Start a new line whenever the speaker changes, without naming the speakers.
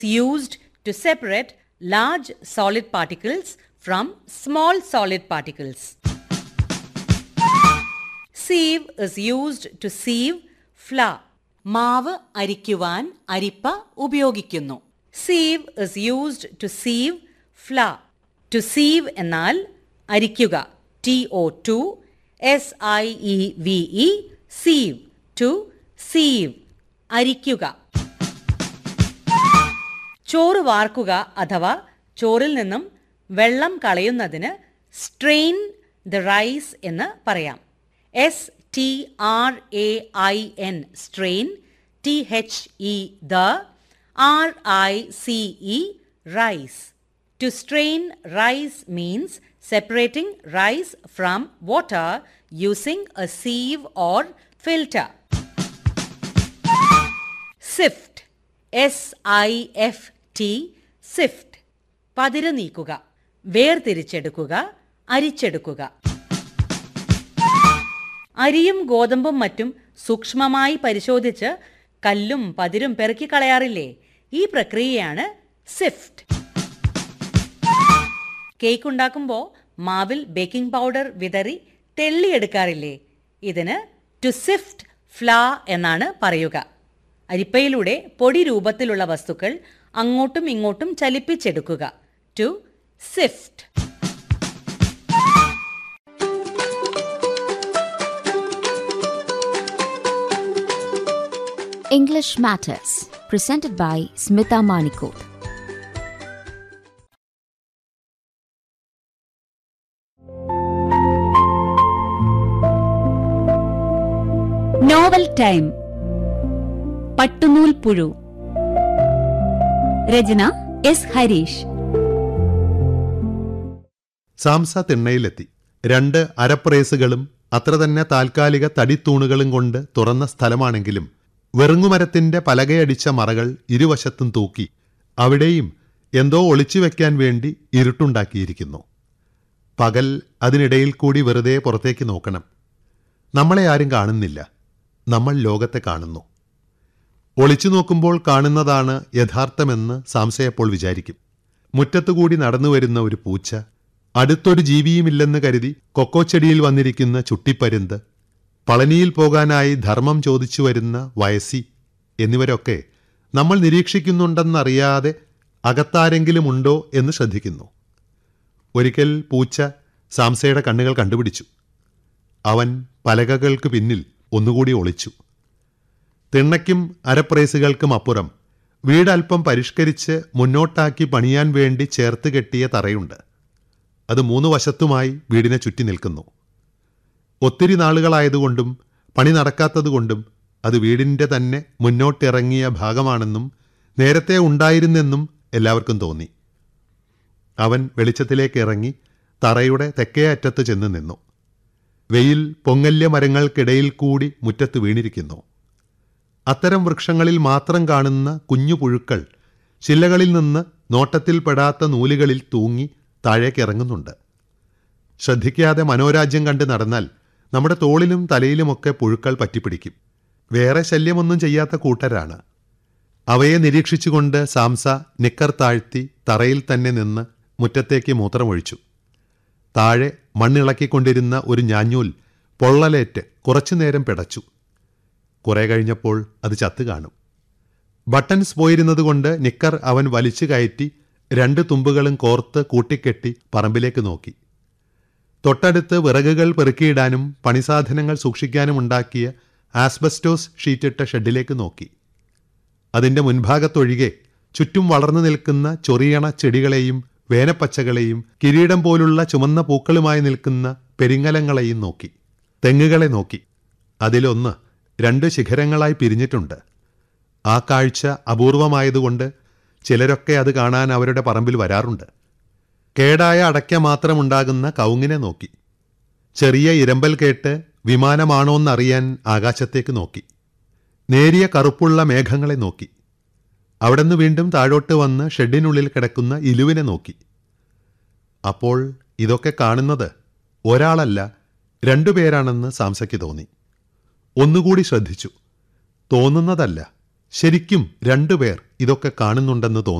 used to separate large solid particles from small solid particles. Sieve is used to sieve flour. മാവ് അരിക്കുവാൻ അരിപ്പ ഉപയോഗിക്കുന്നു sieve is used to sieve flour to sieve എന്നാൽ അരിക്കുക T O to S I E V E sieve to sieve അരിക്കുക ചോറ് വാർക്കുക അഥവാ ചോറിൽ നിന്നും വെള്ളം കളയുന്നതിന് സ്ട്രെയിൻ ദ റൈസ് എന്ന് പറയാം S T R A I N strain T H E the R I C E rice to strain rice means separating rice from water using a sieve or filter. Sift S I F T sift പതിര് നീക്കുക വേർതിരിച്ചെടുക്കുക അരിച്ചെടുക്കുക അരിയും ഗോതമ്പും മറ്റും സൂക്ഷ്മമായി പരിശോധിച്ച് കല്ലും പതിരും പെറുക്കി കളയാറില്ലേ ഈ പ്രക്രിയയാണ് സിഫ്റ്റ് കേക്ക് ഉണ്ടാക്കുമ്പോൾ മാവിൽ ബേക്കിംഗ് പൗഡർ വിതറി തെള്ളിയെടുക്കാറില്ലേ ഇതിന് ടു സിഫ്റ്റ് ഫ്ലാ എന്നാണ് പറയുക അരിപ്പയിലൂടെ പൊടി രൂപത്തിലുള്ള വസ്തുക്കൾ അങ്ങോട്ടും ഇങ്ങോട്ടും ചലിപ്പിച്ചെടുക്കുക to sift
English Matters, presented by Smita Manikot.
Novel time പട്ടുനൂൽ പുഴു രചന എസ് ഹരീഷ്
സാംസ തിണ്ണയിലെത്തി രണ്ട് അരപ്രേസുകളും അത്ര തന്നെ താൽക്കാലിക തടിത്തൂണുകളും കൊണ്ട് തുറന്ന സ്ഥലമാണെങ്കിലും വെറുങ്ങുമരത്തിന്റെ പലകയടിച്ച മറകൾ ഇരുവശത്തും തൂക്കി അവിടെയും എന്തോ ഒളിച്ചു വെക്കാൻ വേണ്ടി ഇരുട്ടുണ്ടാക്കിയിരിക്കുന്നു പകൽ അതിനിടയിൽ കൂടി വെറുതെ പുറത്തേക്ക് നോക്കണം നമ്മളെ ആരും കാണുന്നില്ല നമ്മൾ ലോകത്തെ കാണുന്നു ഒളിച്ചു നോക്കുമ്പോൾ കാണുന്നതാണ് യഥാർത്ഥമെന്ന് സാംസയപ്പോൾ വിചാരിക്കും മുറ്റത്തുകൂടി നടന്നു വരുന്ന ഒരു പൂച്ച അടുത്തൊരു ജീവിയുമില്ലെന്ന് കരുതി കൊക്കോച്ചെടിയിൽ വന്നിരിക്കുന്ന ചുട്ടിപ്പരുന്ത് പളനിയിൽ പോകാനായി ധർമ്മം ചോദിച്ചു വരുന്ന വയസ്സി എന്നിവരൊക്കെ നമ്മൾ നിരീക്ഷിക്കുന്നുണ്ടെന്നറിയാതെ അകത്താരെങ്കിലും ഉണ്ടോ എന്ന് ശ്രദ്ധിക്കുന്നു ഒരിക്കൽ പൂച്ച സാംസയുടെ കണ്ണുകൾ കണ്ടുപിടിച്ചു അവൻ പലകകൾക്ക് പിന്നിൽ ഒന്നുകൂടി ഒളിച്ചു തിണ്ണയ്ക്കും അരപ്രേസുകൾക്കും അപ്പുറം വീടൽപ്പം പരിഷ്കരിച്ച് മുന്നോട്ടാക്കി പണിയാൻ വേണ്ടി ചേർത്ത് കെട്ടിയ തറയുണ്ട് അത് മൂന്ന് വശത്തുമായി വീടിനെ ചുറ്റി നിൽക്കുന്നു ഒത്തിരി നാളുകളായതുകൊണ്ടും പണി നടക്കാത്തതുകൊണ്ടും അത് വീടിൻ്റെ തന്നെ മുന്നോട്ടിറങ്ങിയ ഭാഗമാണെന്നും നേരത്തെ ഉണ്ടായിരുന്നെന്നും എല്ലാവർക്കും തോന്നി അവൻ വെളിച്ചത്തിലേക്ക് ഇറങ്ങി തറയുടെ തെക്കേ അറ്റത്ത് ചെന്ന് നിന്നു വെയിൽ പൊങ്ങല്യ മരങ്ങൾക്കിടയിൽ കൂടി മുറ്റത്ത് വീണിരിക്കുന്നു അത്തരം വൃക്ഷങ്ങളിൽ മാത്രം കാണുന്ന കുഞ്ഞു പുഴുക്കൾ ശിലകളിൽ നിന്ന് നോട്ടത്തിൽപ്പെടാത്ത നൂലുകളിൽ തൂങ്ങി താഴേക്ക് ഇറങ്ങുന്നുണ്ട് ശ്രദ്ധിക്കാതെ മനോരാജ്യം കണ്ട് നടന്നാൽ നമ്മുടെ തോളിലും തലയിലുമൊക്കെ പുഴുക്കൾ പറ്റിപ്പിടിക്കും വേറെ ശല്യമൊന്നും ചെയ്യാത്ത കൂട്ടരാണ് അവയെ നിരീക്ഷിച്ചുകൊണ്ട് സാംസ നിക്കർ താഴ്ത്തി തറയിൽ തന്നെ നിന്ന് മുറ്റത്തേക്ക് മൂത്രമൊഴിച്ചു താഴെ മണ്ണിളക്കിക്കൊണ്ടിരുന്ന ഒരു ഞാഞ്ഞൂൽ പൊള്ളലേറ്റ് കുറച്ചുനേരം പിടച്ചു കുറെ കഴിഞ്ഞപ്പോൾ അത് ചത്തു കാണും ബട്ടൺസ് പോയിരുന്നതുകൊണ്ട് നിക്കർ അവൻ വലിച്ചു കയറ്റി രണ്ട് തുമ്പുകളും കോർത്ത് കൂട്ടിക്കെട്ടി പറമ്പിലേക്ക് നോക്കി തൊട്ടടുത്ത് വിറകുകൾ പെറുക്കിയിടാനും പണിസാധനങ്ങൾ സൂക്ഷിക്കാനും ഉണ്ടാക്കിയ ആസ്ബസ്റ്റോസ് ഷീറ്റിട്ട ഷെഡിലേക്ക് നോക്കി അതിൻ്റെ മുൻഭാഗത്തൊഴികെ ചുറ്റും വളർന്നു നിൽക്കുന്ന ചൊറിയണ ചെടികളെയും വേനപ്പച്ചകളെയും കിരീടം പോലുള്ള ചുമന്ന പൂക്കളുമായി നിൽക്കുന്ന പെരിങ്ങലങ്ങളെയും നോക്കി തെങ്ങുകളെ നോക്കി അതിലൊന്ന് രണ്ട് ശിഖരങ്ങളായി പിരിഞ്ഞിട്ടുണ്ട് ആ കാഴ്ച അപൂർവമായതുകൊണ്ട് ചിലരൊക്കെ അത് കാണാൻ അവരുടെ പറമ്പിൽ വരാറുണ്ട് കേടായ അടയ്ക്ക മാത്രമുണ്ടാകുന്ന കവുങ്ങിനെ നോക്കി ചെറിയ ഇരമ്പൽ കേട്ട് വിമാനമാണോന്നറിയാൻ ആകാശത്തേക്ക് നോക്കി നേരിയ കറുപ്പുള്ള മേഘങ്ങളെ നോക്കി അവിടുന്ന് വീണ്ടും താഴോട്ട് വന്ന് ഷെഡിനുള്ളിൽ കിടക്കുന്ന ഇലുവിനെ നോക്കി അപ്പോൾ ഇതൊക്കെ കാണുന്നത് ഒരാളല്ല രണ്ടുപേരാണെന്ന് സാംസയ്ക്ക് തോന്നി ഒന്നുകൂടി ശ്രദ്ധിച്ചു തോന്നുന്നതല്ല ശരിക്കും രണ്ടുപേർ ഇതൊക്കെ കാണുന്നുണ്ടെന്ന് തോന്നുന്നു